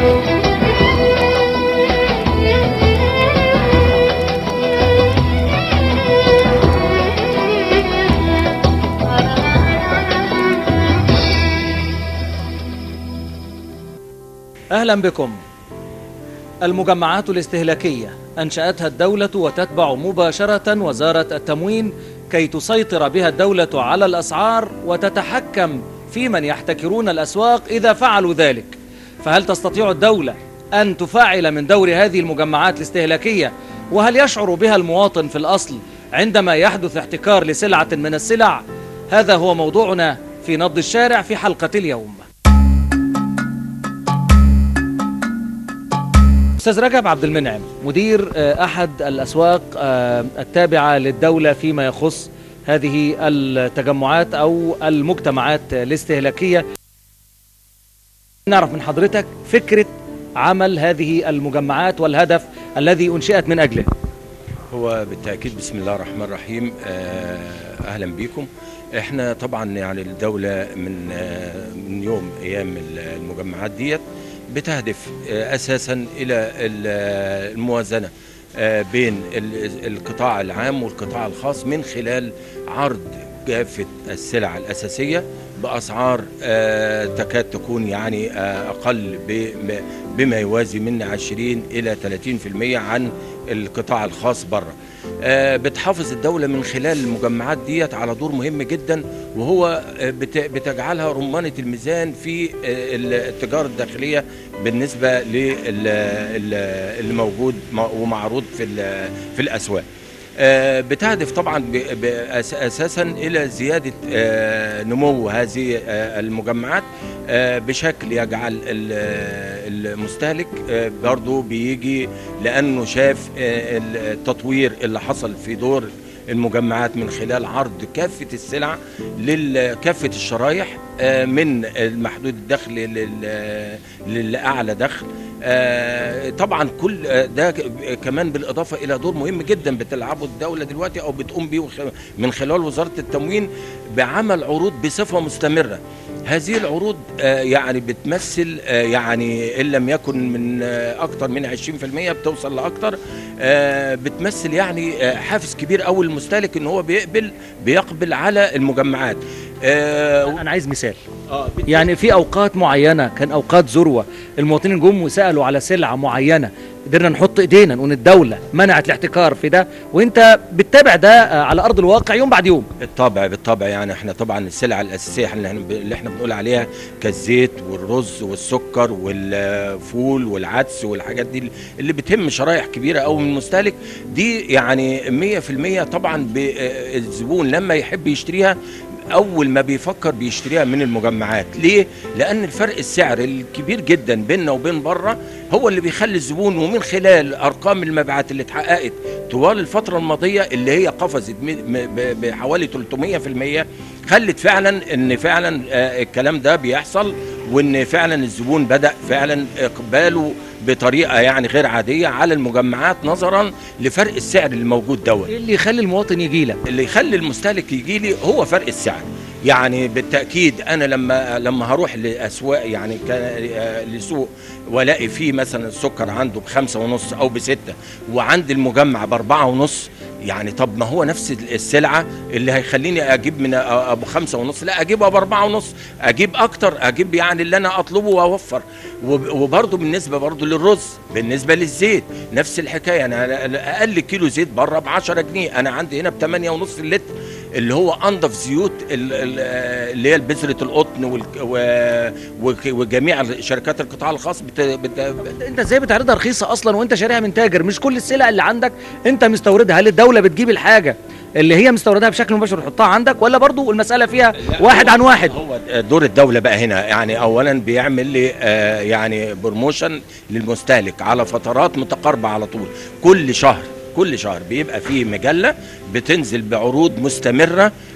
أهلا بكم المجمعات الاستهلاكية أنشأتها الدولة وتتبع مباشرة وزارة التموين كي تسيطر بها الدولة على الأسعار وتتحكم في من يحتكرون الأسواق إذا فعلوا ذلك فهل تستطيع الدولة أن تفعل من دور هذه المجمعات الاستهلاكية وهل يشعر بها المواطن في الأصل عندما يحدث احتكار لسلعة من السلع هذا هو موضوعنا في نبض الشارع في حلقة اليوم استاذ رجب عبد المنعم مدير آه، احد الاسواق آه، التابعه للدوله فيما يخص هذه التجمعات او المجتمعات الاستهلاكيه نعرف من حضرتك فكره عمل هذه المجمعات والهدف الذي انشئت من اجله هو بالتأكيد بسم الله الرحمن الرحيم آه، أهلا بكم احنا طبعا يعني الدولة من آه، من يوم أيام المجمعات ديت بتهدف آه، أساسا إلى ال- الموازنة آه، بين ال- القطاع العام والقطاع الخاص من خلال عرض كافة السلع الأساسية بأسعار آه، تكاد تكون يعني آه، أقل ب- بما يوازي من 20 إلى 30% عن القطاع الخاص بره آه، بتحافظ الدولة من خلال المجمعات ديت على دور مهم جدا وهو آه، بت- بتجعلها رمانة الميزان في آه، التجارة الداخلية بالنسبة للي موجود م- ومعروض في ال- في الأسواق آه، بتهدف طبعا ب- ب- أس- اساسا الى زياده آه، نمو هذه آه، المجمعات آه، بشكل يجعل ال- المستهلك آه، برضه بيجي لانه شاف آه، التطوير اللي حصل في دور المجمعات من خلال عرض كافه السلع لكافه الشرايح آه، من المحدود الدخل لل- للاعلى دخل آه، طبعا كل آه، ده ك- كمان بالاضافه الى دور مهم جدا بتلعبه الدوله دلوقتي او بتقوم بيه وخ- من خلال وزاره التموين بعمل عروض بصفه مستمره هذه العروض آه، يعني بتمثل آه، يعني ان لم يكن من آه، اكتر من 20% بتوصل لاكتر آه، بتمثل يعني آه، حافز كبير قوي للمستهلك ان هو بيقبل بيقبل على المجمعات آه، انا عايز مثال آه، يعني في اوقات معينه كان اوقات ذروه المواطنين جم وسالوا على سلعه معينه قدرنا نحط ايدينا نقول الدوله منعت الاحتكار في ده وانت بتتابع ده آه، على ارض الواقع يوم بعد يوم بالطبع بالطبع يعني احنا طبعا السلع الاساسيه اللي احنا اللي احنا بنقول عليها كالزيت والرز والسكر والفول والعدس والحاجات دي اللي بتهم شرايح كبيره قوي من المستهلك دي يعني 100% طبعا ب- آه، الزبون لما يحب يشتريها اول ما بيفكر بيشتريها من المجمعات ليه لان الفرق السعر الكبير جدا بيننا وبين بره هو اللي بيخلي الزبون ومن خلال ارقام المبيعات اللي اتحققت طوال الفتره الماضيه اللي هي قفزت م- م- ب- بحوالي 300% خلت فعلا ان فعلا آه، الكلام ده بيحصل وان فعلا الزبون بدا فعلا اقباله بطريقه يعني غير عاديه على المجمعات نظرا لفرق السعر اللي موجود دوت ايه اللي يخلي المواطن يجي لك اللي يخلي المستهلك يجي لي هو فرق السعر يعني بالتاكيد انا لما لما هروح لاسواق يعني كان- آه، لسوق والاقي فيه مثلا السكر عنده بخمسة ونص او بستة وعند المجمع باربعة ونص يعني طب ما هو نفس السلعه اللي هيخليني اجيب من ابو خمسة ونص لا اجيبها باربعة ونص اجيب اكتر اجيب يعني اللي انا اطلبه واوفر وب- وبرضه بالنسبه برضه للرز بالنسبه للزيت نفس الحكايه انا اقل كيلو زيت بره ب 10 جنيه انا عندي هنا ب 8 ونص اللتر اللي هو انضف زيوت ال- ال- اللي هي بذره القطن والك- و- وك- وجميع شركات القطاع الخاص بت بت انت ازاي بتعرضها رخيصه اصلا وانت شاريها من تاجر مش كل السلع اللي عندك انت مستوردها هل الدوله بتجيب الحاجه اللي هي مستوردها بشكل مباشر وتحطها عندك ولا برضو المساله فيها واحد عن واحد هو دور الدوله بقى هنا يعني اولا بيعمل لي آه، يعني بروموشن للمستهلك على فترات متقاربه على طول كل شهر كل شهر بيبقى فيه مجله بتنزل بعروض مستمره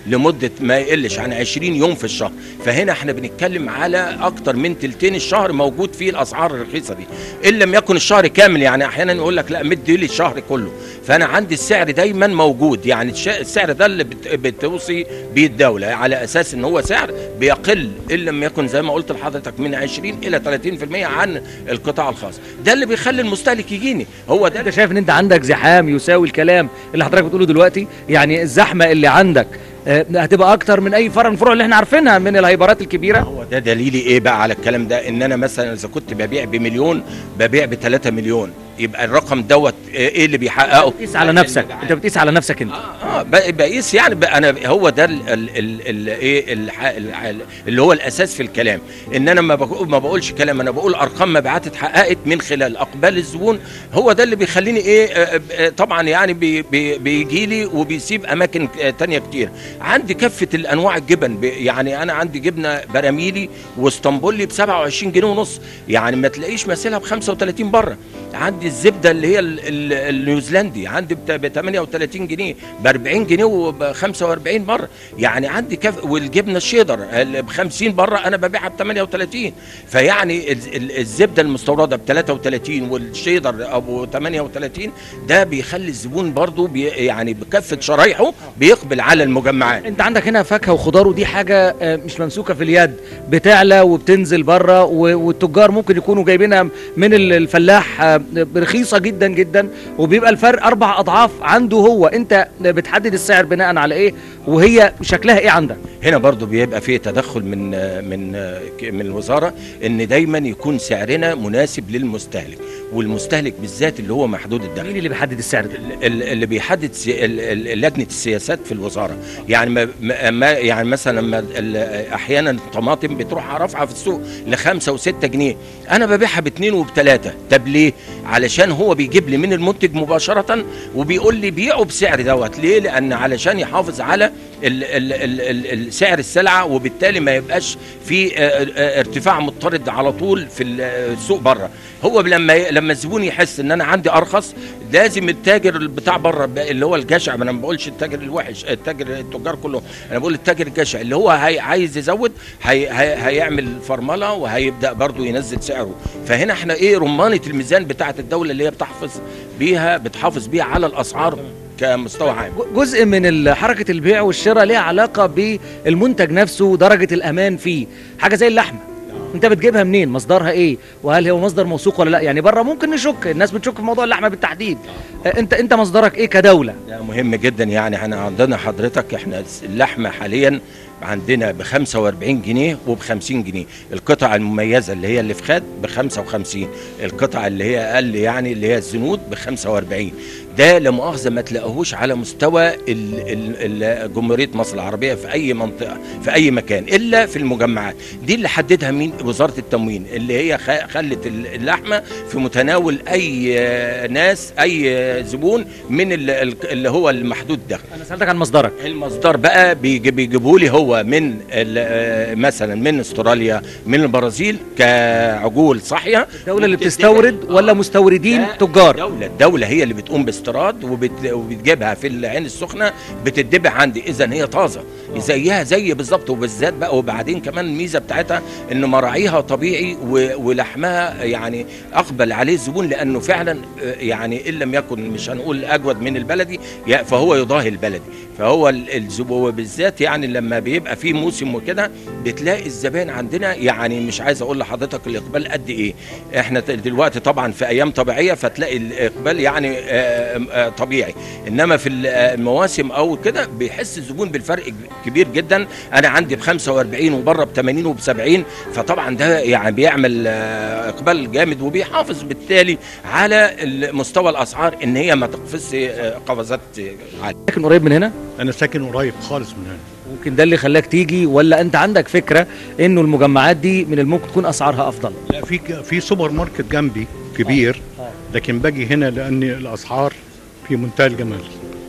لمده ما يقلش عن 20 يوم في الشهر فهنا احنا بنتكلم على اكتر من تلتين الشهر موجود فيه الاسعار الرخيصه دي ان لم يكن الشهر كامل يعني احيانا يقول لك لا مد لي الشهر كله فانا عندي السعر دايما موجود يعني الش- السعر ده اللي بت- بتوصي بيه الدوله على اساس ان هو سعر بيقل ان لم يكن زي ما قلت لحضرتك من 20 الى 30% عن القطاع الخاص ده اللي بيخلي المستهلك يجيني هو ده انت شايف ان انت عندك زحام يساوي الكلام اللي حضرتك بتقوله دلوقتي يعني الزحمه اللي عندك آه، هتبقى اكتر من اي فرع من الفروع اللي احنا عارفينها من الهايبرات الكبيره هو ده دليلي ايه بقى على الكلام ده ان انا مثلا اذا كنت ببيع بمليون ببيع ب 3 مليون يبقى الرقم دوت ايه اللي بيحققه بتقيس على نفسك انت بتقيس على نفسك انت اه ب- بقيس يعني بقى انا هو ده ال ال ال ال ايه الح- الح- اللي هو الاساس في الكلام ان انا ما بقول ما بقولش كلام انا بقول ارقام مبيعات اتحققت من خلال اقبال الزبون هو ده اللي بيخليني ايه آه، آه، طبعا يعني بي بي بيجي لي وبيسيب اماكن آه، تانية كتير عندي كافه الانواع الجبن ب- يعني انا عندي جبنه براميلي واسطنبولي ب 27 جنيه ونص يعني ما تلاقيش مثلها ب 35 بره عندي الزبده اللي هي ال- ال- النيوزيلندي عندي ب 38 جنيه ب 40 جنيه وب 45 بره يعني عندي كف والجبنه الشيدر ب 50 بره انا ببيعها ب 38 فيعني الز- ال- الزبده المستورده ب 33 والشيدر ابو 38 ده بيخلي الزبون برضو بي يعني بكافه شرايحه بيقبل على المجمعات انت عندك هنا فاكهه وخضار ودي حاجه آه، مش ممسوكه في اليد بتعلى وبتنزل بره و- والتجار ممكن يكونوا جايبينها من ال- الفلاح آه، رخيصه جدا جدا وبيبقى الفرق اربع اضعاف عنده هو انت بتحدد السعر بناء على ايه وهي شكلها ايه عندك هنا برضو بيبقى فيه تدخل من من من الوزاره ان دايما يكون سعرنا مناسب للمستهلك والمستهلك بالذات اللي هو محدود الدخل مين اللي بيحدد السعر ده ال- اللي بيحدد سي- ال- ال- لجنه السياسات في الوزاره يعني ما ما- ما يعني مثلا لما ال- احيانا الطماطم بتروح رافعه في السوق لخمسة وستة جنيه انا ببيعها باتنين وبتلاتة طب ليه علشان هو بيجيب لي من المنتج مباشره وبيقول لي بيعه بسعر دوت ليه لان علشان يحافظ على ال ال ال ال ال سعر السلعه وبالتالي ما يبقاش في آه، آه، ارتفاع مضطرد على طول في ال- السوق بره هو لما ي- لما الزبون يحس ان انا عندي ارخص لازم التاجر بتاع بره ب- اللي هو الجشع ما انا ما بقولش التاجر الوحش التاجر التجار كله انا بقول التاجر الجشع اللي هو هي عايز يزود هي هي هيعمل فرمله وهيبدا برضو ينزل سعره فهنا احنا ايه رمانه الميزان بتاعه الدوله اللي هي بتحفظ بيها بتحافظ بيها على الاسعار كمستوى عام جزء من ال- حركه البيع والشراء ليها علاقه بالمنتج نفسه ودرجه الامان فيه حاجه زي اللحمه انت بتجيبها منين مصدرها ايه وهل هو مصدر موثوق ولا لا يعني بره ممكن نشك الناس بتشك في موضوع اللحمه بالتحديد آه، انت انت مصدرك ايه كدوله ده مهم جدا يعني احنا عندنا حضرتك احنا اللحمه حاليا عندنا ب 45 جنيه وب 50 جنيه القطع المميزه اللي هي اللي في خد ب 55 القطع اللي هي اقل يعني اللي هي الزنود ب 45 ده لا مؤاخذه ما تلاقوهوش على مستوى ال- ال- ال- جمهوريه مصر العربيه في اي منطقه في اي مكان الا في المجمعات دي اللي حددها مين وزاره التموين اللي هي خ- خلت ال- اللحمه في متناول اي آه، ناس اي آه، زبون من ال- ال- اللي هو المحدود الدخل انا سالتك عن مصدرك المصدر بقى بيجي- بيجيبوا لي هو من ال- آه، مثلا من استراليا من البرازيل كعجول صحيه الدوله اللي وبتديها- بتستورد ولا مستوردين لا، تجار الدولة الدولة هي اللي بتقوم باستيراد وبت... وبتجيبها في العين السخنة بتتبع عندي إذا هي طازة زيها زي بالظبط وبالذات بقى وبعدين كمان الميزة بتاعتها إن مراعيها طبيعي و... ولحمها يعني أقبل عليه الزبون لأنه فعلا آه، يعني إن لم يكن مش هنقول أجود من البلدي يا- فهو يضاهي البلدي فهو ال- الزبون وبالذات يعني لما بيبقى في موسم وكده بتلاقي الزبائن عندنا يعني مش عايز اقول لحضرتك الاقبال قد ايه احنا ت- دلوقتي طبعا في ايام طبيعيه فتلاقي الاقبال يعني آه، آه، طبيعي انما في ال- آه، المواسم او كده بيحس الزبون بالفرق كبير جدا انا عندي ب 45 وبره ب 80 وب 70 فطبعا ده يعني بيعمل آه، اقبال جامد وبيحافظ بالتالي على ال- مستوى الاسعار ان هي ما تقفزش آه، قفزات آه، عاليه لكن قريب من هنا انا ساكن قريب خالص من هنا ممكن ده اللي خلاك تيجي ولا انت عندك فكره انه المجمعات دي من الممكن تكون اسعارها افضل لا في في سوبر ماركت جنبي كبير آه. لكن باجي هنا لان الاسعار في منتهى الجمال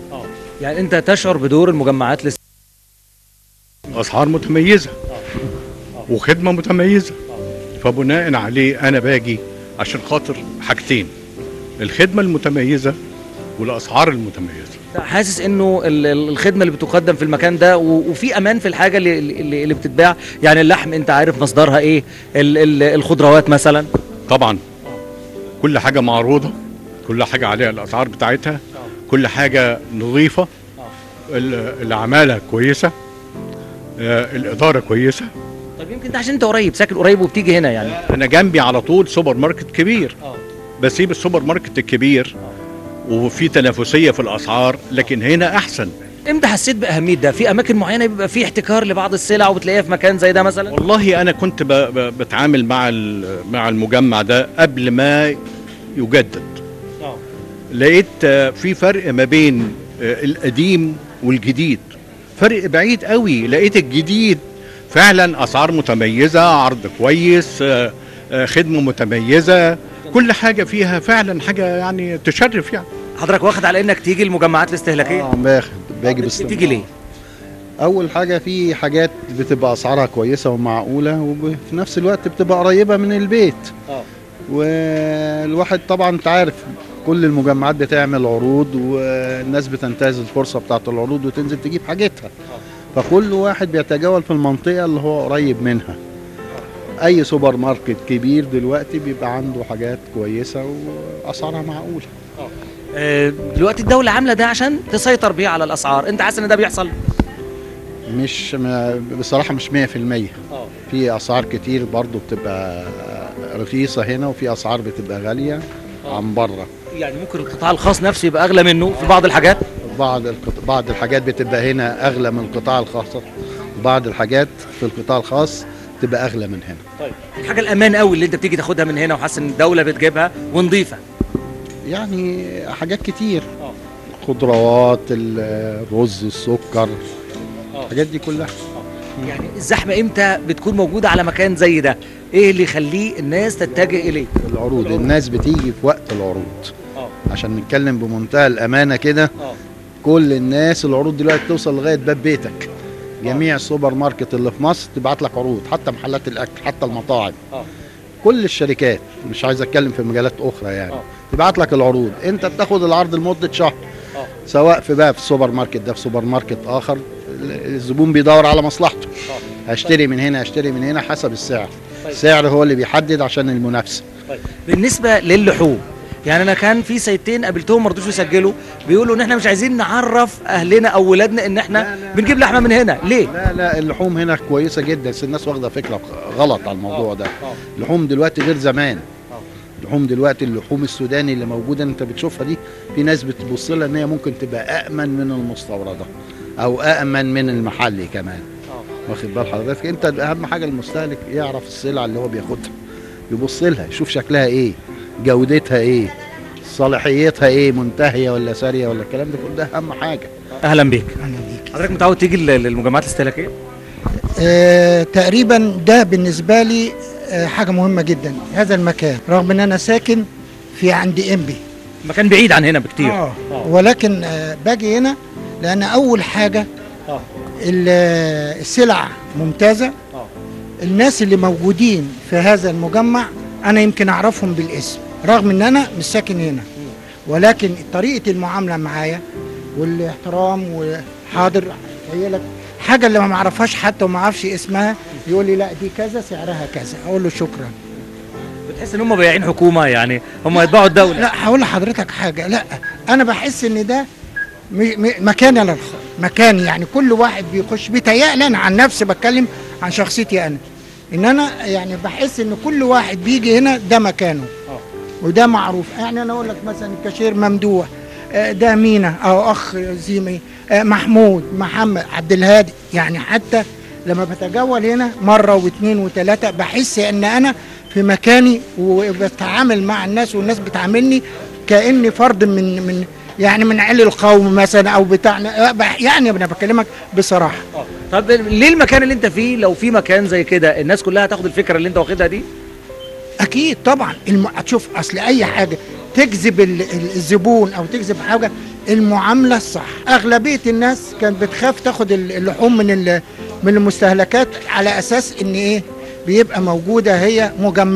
يعني انت تشعر بدور المجمعات لس... اسعار متميزه وخدمه متميزه فبناء عليه انا باجي عشان خاطر حاجتين الخدمه المتميزه والاسعار المتميزه حاسس انه ال- ال- الخدمه اللي بتقدم في المكان ده و- وفي امان في الحاجه اللي, اللي, اللي بتتباع يعني اللحم انت عارف مصدرها ايه ال- ال- الخضروات مثلا طبعا كل حاجه معروضه كل حاجه عليها الاسعار بتاعتها كل حاجه نظيفه ال- العماله كويسه آه، الاداره كويسه طب يمكن ده عشان انت قريب ساكن قريب وبتيجي هنا يعني انا جنبي على طول سوبر ماركت كبير بسيب السوبر ماركت الكبير وفي تنافسيه في الاسعار لكن هنا احسن امتى حسيت باهميه ده في اماكن معينه بيبقى في احتكار لبعض السلع وبتلاقيها في مكان زي ده مثلا والله انا كنت ب- ب- بتعامل مع ال- مع المجمع ده قبل ما يجدد لقيت آه، في فرق ما بين آه، القديم والجديد فرق بعيد قوي لقيت الجديد فعلا اسعار متميزه عرض كويس آه، آه، خدمه متميزه كل حاجه فيها فعلا حاجه يعني تشرف يعني حضرتك واخد على انك تيجي المجمعات الاستهلاكيه اه باخد باجي باستمرار بتيجي ليه اول حاجه في حاجات بتبقى اسعارها كويسه ومعقوله وفي نفس الوقت بتبقى قريبه من البيت اه والواحد طبعا انت عارف كل المجمعات بتعمل عروض والناس بتنتهز الفرصه بتاعت العروض وتنزل تجيب حاجتها فكل واحد بيتجول في المنطقه اللي هو قريب منها اي سوبر ماركت كبير دلوقتي بيبقى عنده حاجات كويسه واسعارها معقوله آه، دلوقتي الدوله عامله ده عشان تسيطر بيه على الاسعار انت حاسس ان ده بيحصل مش ما- بصراحه مش 100% اه في اسعار كتير برضو بتبقى رخيصه هنا وفي اسعار بتبقى غاليه عن بره يعني ممكن القطاع الخاص نفسه يبقى اغلى منه في بعض الحاجات بعض القط... بعض الحاجات بتبقى هنا اغلى من القطاع الخاص بعض الحاجات في القطاع الخاص تبقى اغلى من هنا طيب الحاجه الامان قوي اللي انت بتيجي تاخدها من هنا وحاسس ان الدوله بتجيبها ونظيفه يعني حاجات كتير اه خضروات الرز السكر الحاجات دي كلها يعني الزحمه امتى بتكون موجوده على مكان زي ده ايه اللي يخليه الناس تتجه اليه العروض الناس بتيجي في وقت العروض اه عشان نتكلم بمنتهى الامانه كده اه كل الناس العروض دلوقتي توصل لغايه باب بيتك جميع السوبر ماركت اللي في مصر تبعت لك عروض حتى محلات الاكل حتى المطاعم اه كل الشركات مش عايز اتكلم في مجالات اخرى يعني آه. تبعت لك العروض انت بتاخد العرض لمده شهر اه سواء في بقى في السوبر ماركت ده في سوبر ماركت اخر ال- الزبون بيدور على مصلحته اه هشتري من هنا هشتري من هنا حسب السعر طيب. السعر هو اللي بيحدد عشان المنافسه طيب بالنسبه للحوم يعني انا كان في سيدتين قابلتهم ما رضوش يسجلوا بيقولوا ان احنا مش عايزين نعرف اهلنا او ولادنا ان احنا لا، لا. بنجيب لحمه من هنا ليه لا لا اللحوم هنا كويسه جدا بس الناس واخده فكره غلط على الموضوع ده اه اللحوم دلوقتي غير زمان آه. اللحوم دلوقتي اللحوم السوداني اللي موجوده انت بتشوفها دي في ناس بتبص لها ان هي ممكن تبقى امن من المستورده او امن من المحلي كمان اه واخد بال حضرتك انت اهم حاجه المستهلك يعرف السلعه اللي هو بياخدها يبص لها يشوف شكلها ايه جودتها ايه صلاحيتها ايه منتهيه ولا ساريه ولا الكلام ده كله ده اهم حاجه اهلا بيك اهلا بيك حضرتك متعود تيجي لل- للمجمعات الاستهلاكيه آه تقريبا ده بالنسبه لي آه حاجه مهمه جدا هذا المكان رغم ان انا ساكن في عند امبي مكان بعيد عن هنا بكتير آه. ولكن آه باجي هنا لان اول حاجه اه ال- آه، السلع ممتازه اه الناس اللي موجودين في هذا المجمع انا يمكن اعرفهم بالاسم رغم ان انا مش ساكن هنا ولكن طريقه المعامله معايا والاحترام وحاضر هي لك حاجه اللي ما اعرفهاش حتى وما اعرفش اسمها يقول لي لا دي كذا سعرها كذا اقول له شكرا بتحس ان هم بايعين حكومه يعني هم يتبعوا الدوله لا هقول لحضرتك حاجه لا انا بحس ان ده م- م- مكان انا الخ- مكان يعني كل واحد بيخش بيتهيألي انا عن نفسي بتكلم عن شخصيتي انا ان انا يعني بحس ان كل واحد بيجي هنا ده مكانه اه وده معروف يعني انا اقول لك مثلا الكاشير ممدوح آه، ده مينا او اخ زيمي آه، محمود محمد عبد الهادي يعني حتى لما بتجول هنا مره واثنين وثلاثه بحس ان انا في مكاني وبتعامل مع الناس والناس بتعاملني كاني فرد من من يعني من عيل القوم مثلا او بتاعنا آه، بح- يعني انا بكلمك بصراحه اه طب ليه المكان اللي انت فيه لو في مكان زي كده الناس كلها تاخد الفكره اللي انت واخدها دي اكيد طبعا الم... تشوف اصل اي حاجه تجذب ال- ال- الزبون او تجذب حاجه المعامله الصح اغلبيه الناس كانت بتخاف تاخد ال- اللحوم من ال... من المستهلكات على اساس ان ايه بيبقى موجوده هي مجمده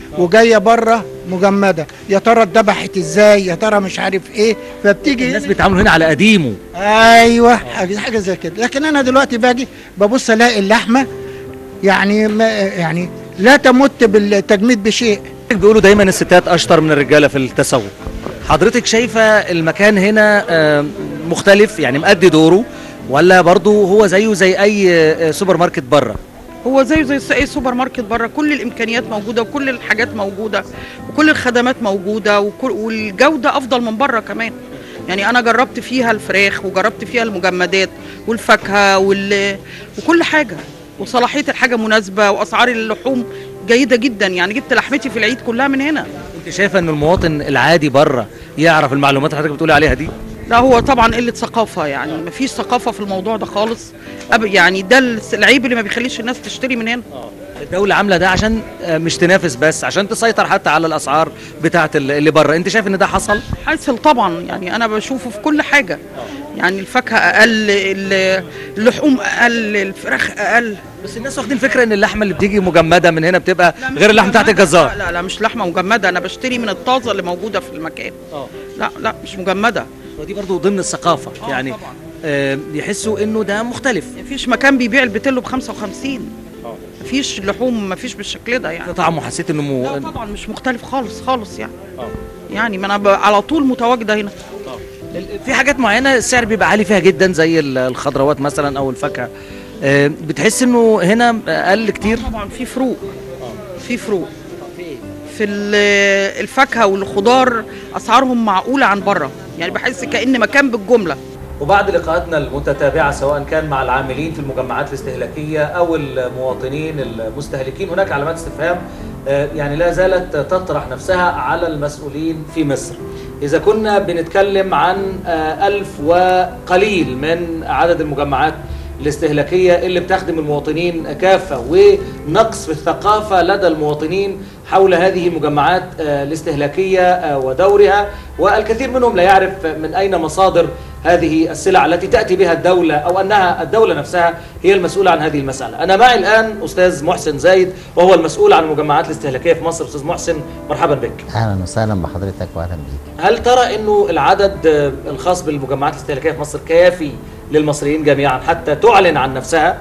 وجايه بره مجمده يا ترى اتذبحت ازاي يا ترى مش عارف ايه فبتيجي الناس هنا- بيتعاملوا هنا على قديمه ايوه حاجه حاجة زي كده لكن انا دلوقتي باجي ببص الاقي اللحمه يعني ما يعني لا تمت بالتجميد بشيء بيقولوا دايما الستات اشطر من الرجاله في التسوق حضرتك شايفه المكان هنا آه، مختلف يعني مأدي دوره ولا برضو هو زيه زي اي آه، سوبر ماركت بره هو زيه زي اي سوبر ماركت بره كل الامكانيات موجوده وكل الحاجات موجوده وكل الخدمات موجوده وكل والجوده افضل من بره كمان يعني انا جربت فيها الفراخ وجربت فيها المجمدات والفاكهه وال... وكل حاجه وصلاحيه الحاجه مناسبه واسعار اللحوم جيده جدا يعني جبت لحمتي في العيد كلها من هنا انت شايفه ان المواطن العادي بره يعرف المعلومات اللي حضرتك بتقولي عليها دي لا هو طبعا قله ثقافه يعني مفيش ثقافه في الموضوع ده خالص أب- يعني ده العيب اللي ما بيخليش الناس تشتري من هنا الدولة عاملة ده عشان آه، مش تنافس بس عشان تسيطر حتى على الأسعار بتاعة ال- اللي بره أنت شايف إن ده حصل؟ حاصل طبعا يعني انا بشوفه في كل حاجه يعني الفاكهه اقل ال- اللحوم اقل الفراخ اقل بس الناس واخدين فكرة إن اللحمة اللي بتيجي مجمدة من هنا بتبقى لا، مش غير اللحمة بتاعت مجمدة. الجزار لا لا مش لحمه مجمده انا بشتري من الطازه اللي موجوده في المكان لا لا مش مجمده ودي برضو ضمن الثقافة آه، يعني طبعاً. آه، يحسوا إنه ده مختلف مفيش مكان بيبيع البتلو ب 55 مفيش لحوم مفيش بالشكل ده يعني طعمه حسيت إنه لا مو... طبعا مش مختلف خالص خالص يعني يعني ما انا ب- على طول متواجده هنا في حاجات معينة السعر بيبقى عالي فيها جدا زي ال- الخضروات مثلا أو الفاكهة آه، بتحس إنه هنا أقل كتير طبعا في فروق في فروق في ال- الفاكهه والخضار اسعارهم معقوله عن بره يعني بحس كان مكان بالجمله وبعد لقاءاتنا المتتابعة سواء كان مع العاملين في المجمعات الاستهلاكية أو المواطنين المستهلكين هناك علامات استفهام آه، يعني لا زالت تطرح نفسها على المسؤولين في مصر إذا كنا بنتكلم عن آه، ألف وقليل من عدد المجمعات الاستهلاكية اللي بتخدم المواطنين كافة ونقص في الثقافة لدى المواطنين حول هذه المجمعات آه، الاستهلاكية آه، ودورها والكثير منهم لا يعرف من أين مصادر هذه السلع التي تأتي بها الدولة أو أنها الدولة نفسها هي المسؤولة عن هذه المسألة أنا معي الآن أستاذ محسن زايد وهو المسؤول عن المجمعات الاستهلاكية في مصر أستاذ محسن مرحبا بك اهلا وسهلا بحضرتك واهلا بيك هل ترى أنه العدد آه، الخاص بالمجمعات الاستهلاكية في مصر كافي للمصريين جميعا حتى تعلن عن نفسها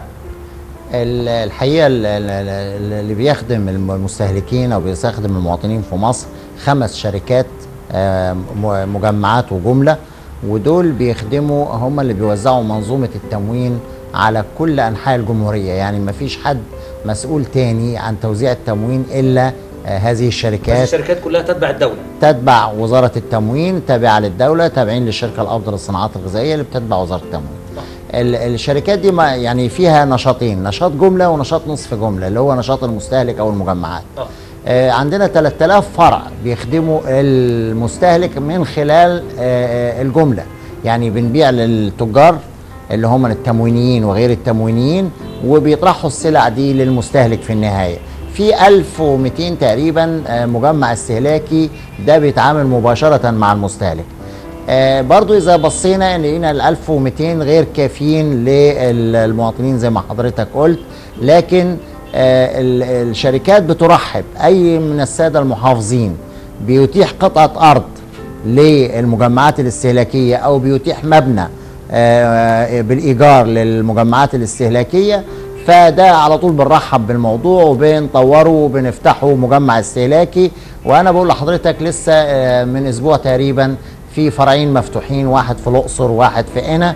ال- الحقيقه ال- ال- ال- اللي بيخدم الم- المستهلكين او بيستخدم المواطنين في مصر خمس شركات آه، م- مجمعات وجمله ودول بيخدموا هم اللي بيوزعوا منظومه التموين على كل انحاء الجمهوريه يعني ما فيش حد مسؤول تاني عن توزيع التموين الا آه، هذه هذه الشركات الشركات كلها تتبع الدولة تتبع وزارة التموين تابعة للدولة تابعين للشركة الأفضل للصناعات الغذائية اللي بتتبع وزارة التموين ال- الشركات دي ما يعني فيها نشاطين نشاط جملة ونشاط نصف جملة اللي هو نشاط المستهلك أو المجمعات آه. آه، عندنا 3000 فرع بيخدموا المستهلك من خلال آه، آه، الجملة يعني بنبيع للتجار اللي هم التموينيين وغير التموينيين وبيطرحوا السلع دي للمستهلك في النهاية في 1200 تقريبا آه، مجمع استهلاكي ده بيتعامل مباشرة مع المستهلك آه، برضو إذا بصينا لقينا ال 1200 غير كافيين للمواطنين زي ما حضرتك قلت لكن آه، ال- الشركات بترحب أي من السادة المحافظين بيتيح قطعة أرض للمجمعات الاستهلاكية أو بيتيح مبنى آه، بالإيجار للمجمعات الاستهلاكية فده على طول بنرحب بالموضوع وبنطوره وبنفتحه مجمع استهلاكي وانا بقول لحضرتك لسه آه، من اسبوع تقريبا في فرعين مفتوحين واحد في الاقصر وواحد في قنا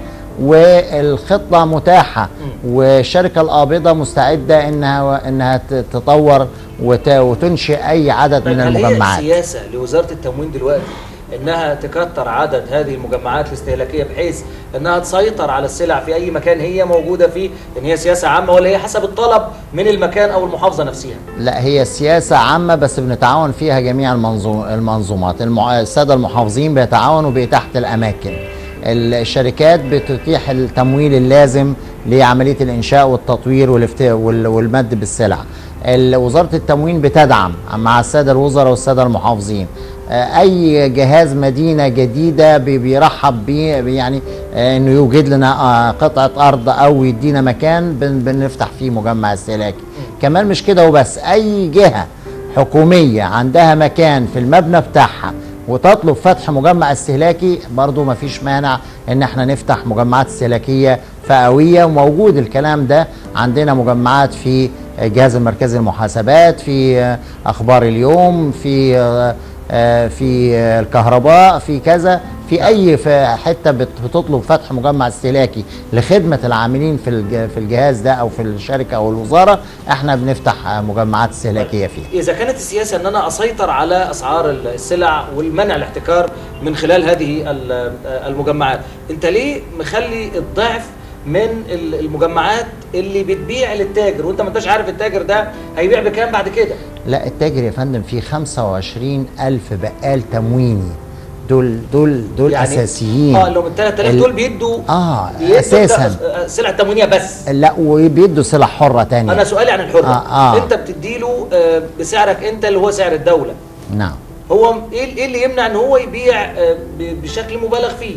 والخطه متاحه والشركه القابضه مستعده انها انها ت- تطور وت- وتنشئ اي عدد من هل هي المجمعات سياسة لوزارة التموين دلوقتي انها تكتر عدد هذه المجمعات الاستهلاكية بحيث انها تسيطر على السلع في اي مكان هي موجودة فيه ان هي سياسة عامة ولا هي حسب الطلب من المكان او المحافظة نفسها لا هي سياسة عامة بس بنتعاون فيها جميع المنظوم المنظومات المع... السادة المحافظين بيتعاونوا بتحت الأماكن الشركات بتتيح التمويل اللازم لعملية الإنشاء والتطوير والافت... وال... والمد بالسلع ال- وزارة التموين بتدعم مع السادة الوزراء والسادة المحافظين آه، أي جهاز مدينة جديدة بي- بيرحب بيه يعني آه، إنه يوجد لنا آه، قطعة أرض أو يدينا مكان بن- بنفتح فيه مجمع استهلاكي كمان مش كده وبس اي جهه حكوميه عندها مكان في المبنى بتاعها وتطلب فتح مجمع استهلاكي برضو ما فيش مانع ان احنا نفتح مجمعات استهلاكيه فئويه وموجود الكلام ده عندنا مجمعات في الجهاز المركزي للمحاسبات في اخبار اليوم في آه، في الكهرباء في كذا في اي في حته بت- بتطلب فتح مجمع استهلاكي لخدمه العاملين في الج- في الجهاز ده او في الشركه او الوزاره احنا بنفتح آه، مجمعات استهلاكيه فيها إذا كانت السياسة أن أنا أسيطر على أسعار السلع والمنع الاحتكار من خلال هذه ال- المجمعات أنت ليه مخلي الضعف من ال- المجمعات اللي بتبيع للتاجر وانت ما انتش عارف التاجر ده هيبيع بكام بعد كده لا التاجر يا فندم فيه 25 ألف بقال تمويني دول دول دول يعني اساسيين اه اللي هم ال 3000 ال- دول بيدوا اه بيدوا اساسا الت- سلع تموينيه بس لا وبيدوا سلع حره تانية انا سؤالي عن الحره آه، آه. انت بتديله آه، بسعرك انت اللي هو سعر الدوله نعم هو ايه ايه اللي يمنع ان هو يبيع آه، ب- بشكل مبالغ فيه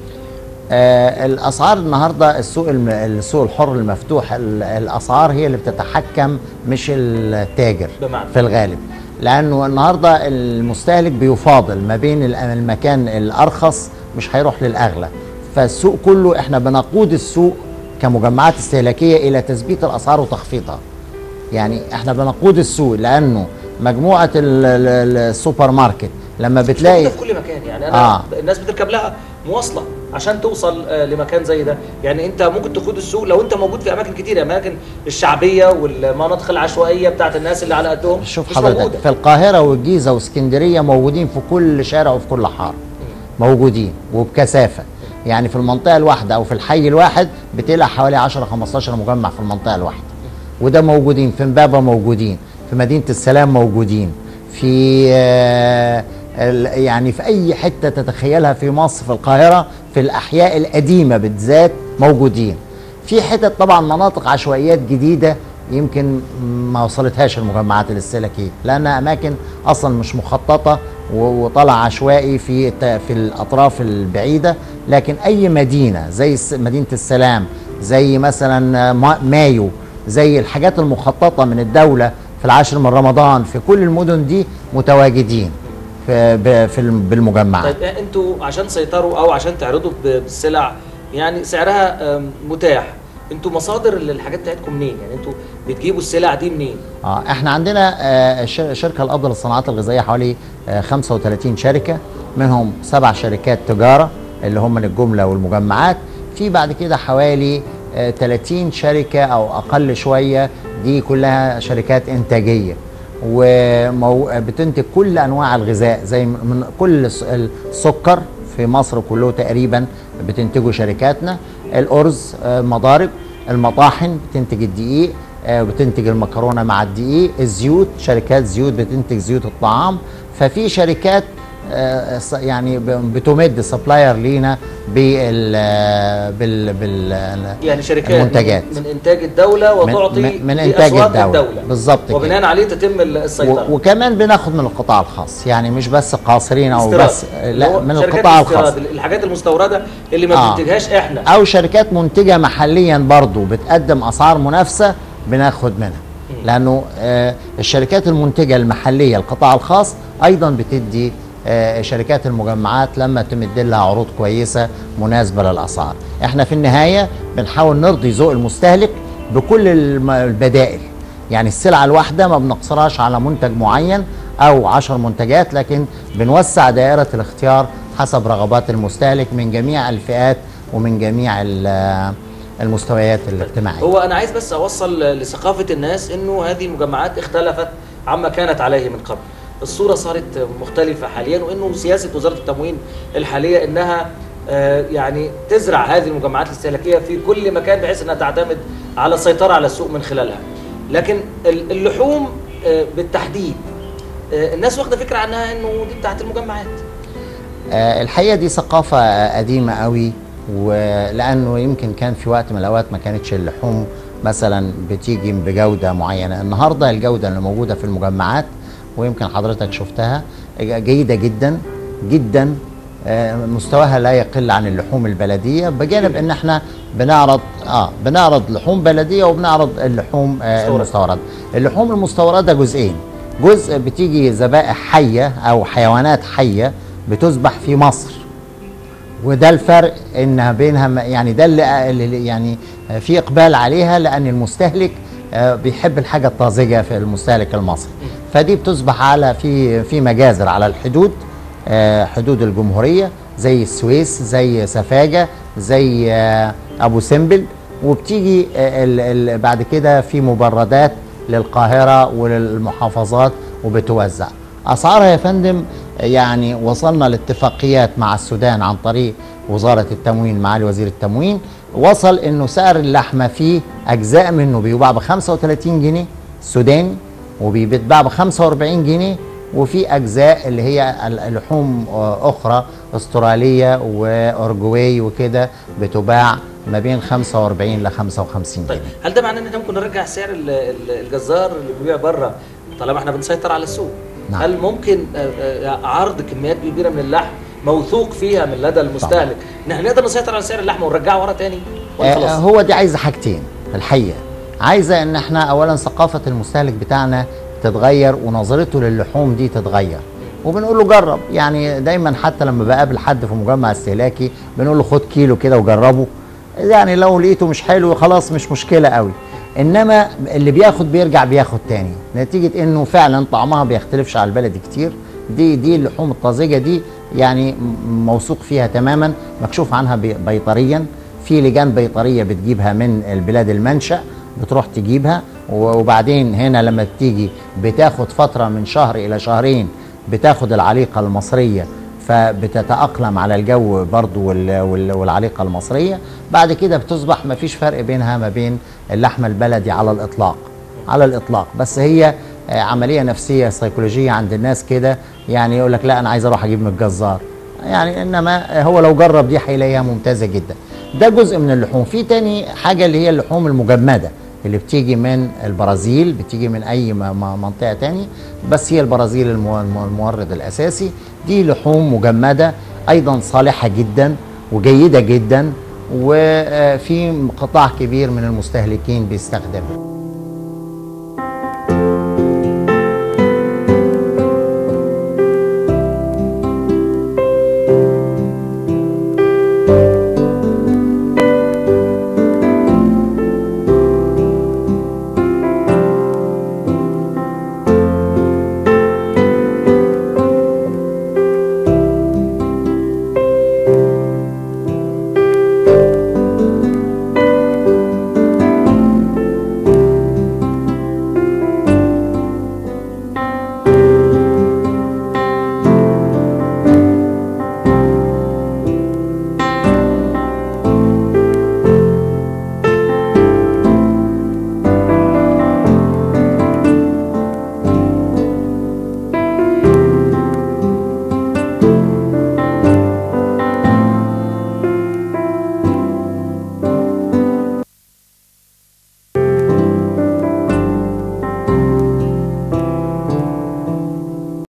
آه الاسعار النهارده السوق الم... السوق الحر المفتوح ال- الاسعار هي اللي بتتحكم مش التاجر بمعنى؟ في الغالب لانه النهارده المستهلك بيفاضل ما بين ال- المكان الارخص مش هيروح للاغلى فالسوق كله احنا بنقود السوق كمجمعات استهلاكيه الى تثبيت الاسعار وتخفيضها يعني احنا بنقود السوق لانه مجموعه ال- ال- السوبر ماركت لما مش بتلاقي موجودة في كل مكان يعني انا آه. آه. الناس بتركب لها مواصله عشان توصل آه، لمكان زي ده يعني انت ممكن تقود السوق لو انت موجود في اماكن كتير اماكن الشعبيه والمناطق العشوائيه بتاعت الناس اللي على قدهم شوف مش حضرتك موجودة. في القاهرة والجيزة واسكندرية موجودين في كل شارع وفي كل حارة موجودين وبكثافة يعني في المنطقة الواحدة أو في الحي الواحد بتلاقي حوالي 10 15 مجمع في المنطقة الواحدة وده موجودين في امبابة موجودين في مدينة السلام موجودين في آه، ال- يعني في أي حتة تتخيلها في مصر في القاهرة في الأحياء القديمة بالذات موجودين في حتت طبعا مناطق عشوائيات جديدة يمكن ما وصلتهاش المجمعات الاستهلاكيه لانها اماكن اصلا مش مخططه و- وطلع عشوائي في الت- في الاطراف البعيده لكن اي مدينه زي الس- مدينه السلام زي مثلا ما- مايو زي الحاجات المخططه من الدوله في العاشر من رمضان في كل المدن دي متواجدين في ب- في الم- بالمجمعات طيب انتوا عشان تسيطروا او عشان تعرضوا ب- بالسلع يعني سعرها آم، متاح انتوا مصادر الحاجات بتاعتكم منين يعني انتوا بتجيبوا السلع دي منين اه احنا عندنا آه الش- الشركه الافضل للصناعات الغذائيه حوالي آه 35 شركه منهم سبع شركات تجاره اللي هم من الجمله والمجمعات في بعد كده حوالي آه 30 شركه او اقل شويه دي كلها شركات انتاجيه وبتنتج كل انواع الغذاء زي من كل الس- السكر في مصر كله تقريبا بتنتجه شركاتنا الارز آه، مضارب المطاحن بتنتج الدقيق آه، بتنتج المكرونه مع الدقيق الزيوت شركات زيوت بتنتج زيوت الطعام ففي شركات آه، ص- يعني ب- بتمد سبلاير لينا بال آه، بال بال يعني شركات المنتجات. من, من انتاج الدوله من- وتعطي من- من إنتاج لأسواق الدولة. بالظبط كده. وبناء عليه تتم السيطره و- وكمان بناخد من القطاع الخاص يعني مش بس قاصرين او استيراد. بس اللي لا هو من شركات القطاع الاستيراد، الخاص الحاجات المستورده اللي ما آه. بننتجهاش احنا او شركات منتجه محليا برضو بتقدم اسعار منافسه بناخد منها لانه آه الشركات المنتجه المحليه القطاع الخاص ايضا بتدي آه شركات المجمعات لما تمد لها عروض كويسه مناسبه للاسعار احنا في النهايه بنحاول نرضي ذوق المستهلك بكل الم- البدائل يعني السلعه الواحده ما بنقصرهاش على منتج معين او عشر منتجات لكن بنوسع دائره الاختيار حسب رغبات المستهلك من جميع الفئات ومن جميع ال- المستويات الاجتماعيه هو انا عايز بس اوصل لثقافه الناس انه هذه المجمعات اختلفت عما كانت عليه من قبل الصوره صارت مختلفه حاليا وانه سياسه وزاره التموين الحاليه انها آه، يعني تزرع هذه المجمعات الاستهلاكيه في كل مكان بحيث انها تعتمد على السيطره على السوق من خلالها لكن ال- اللحوم آه، بالتحديد آه، الناس واخده فكره عنها انه دي بتاعت المجمعات آه، الحقيقه دي ثقافه آه، قديمه قوي ولانه يمكن كان في وقت من الاوقات ما كانتش اللحوم مثلا بتيجي بجوده معينه النهارده الجوده اللي موجوده في المجمعات ويمكن حضرتك شفتها جيده جدا جدا آه، مستواها لا يقل عن اللحوم البلديه بجانب ان احنا بنعرض اه بنعرض لحوم بلديه وبنعرض اللحوم آه مستوردة. المستورده اللحوم المستورده جزئين جزء بتيجي ذبائح حيه او حيوانات حيه بتذبح في مصر وده الفرق ان بينها م- يعني ده اللي اللي- يعني في اقبال عليها لان المستهلك آه، بيحب الحاجه الطازجه في المستهلك المصري فدي بتصبح على في في مجازر على الحدود آه، حدود الجمهوريه زي السويس زي سفاجه زي آه، ابو سمبل وبتيجي آه، ال- ال- بعد كده في مبردات للقاهره وللمحافظات وبتوزع اسعارها يا فندم يعني وصلنا لاتفاقيات مع السودان عن طريق وزاره التموين معالي وزير التموين وصل انه سعر اللحمه فيه اجزاء منه بيباع ب 35 جنيه سوداني وبيتباع ب 45 جنيه وفي اجزاء اللي هي اللحوم اخرى استراليه واورجواي وكده بتباع ما بين 45 ل 55 طيب جنيه هل ده معناه ان احنا ممكن نرجع سعر ال- ال- الجزار اللي بيبيع بره طالما احنا بنسيطر على السوق نعم. هل ممكن آه، آه، عرض كميات كبيره من اللحم موثوق فيها من لدى المستهلك ان احنا نقدر نسيطر على سعر اللحم ونرجعه ورا تاني ولا آه، خلاص هو دي عايزه حاجتين الحقيقه عايزه ان احنا اولا ثقافه المستهلك بتاعنا تتغير ونظرته للحوم دي تتغير وبنقول له جرب يعني دايما حتى لما بقابل حد في مجمع استهلاكي بنقول له خد كيلو كده وجربه يعني لو لقيته مش حلو خلاص مش مشكله قوي انما اللي بياخد بيرجع بياخد تاني نتيجه انه فعلا طعمها بيختلفش على البلدي كتير دي دي اللحوم الطازجه دي يعني م- موثوق فيها تماما مكشوف عنها بي- بيطريا في لجان بيطريه بتجيبها من البلاد المنشا بتروح تجيبها و- وبعدين هنا لما بتيجي بتاخد فتره من شهر الى شهرين بتاخد العليقه المصريه فبتتأقلم على الجو برضو وال- وال- والعليقة المصرية بعد كده بتصبح ما فيش فرق بينها ما بين اللحمة البلدي على الإطلاق على الإطلاق بس هي آه، عملية نفسية سيكولوجية عند الناس كده يعني يقول لك لا أنا عايز أروح أجيب من الجزار يعني إنما هو لو جرب دي هيلاقيها ممتازة جدا ده جزء من اللحوم في تاني حاجة اللي هي اللحوم المجمدة اللي بتيجي من البرازيل بتيجي من اي م- م- منطقه تاني بس هي البرازيل المو- الم- المورد الاساسي دي لحوم مجمده ايضا صالحه جدا وجيده جدا وفي قطاع كبير من المستهلكين بيستخدمها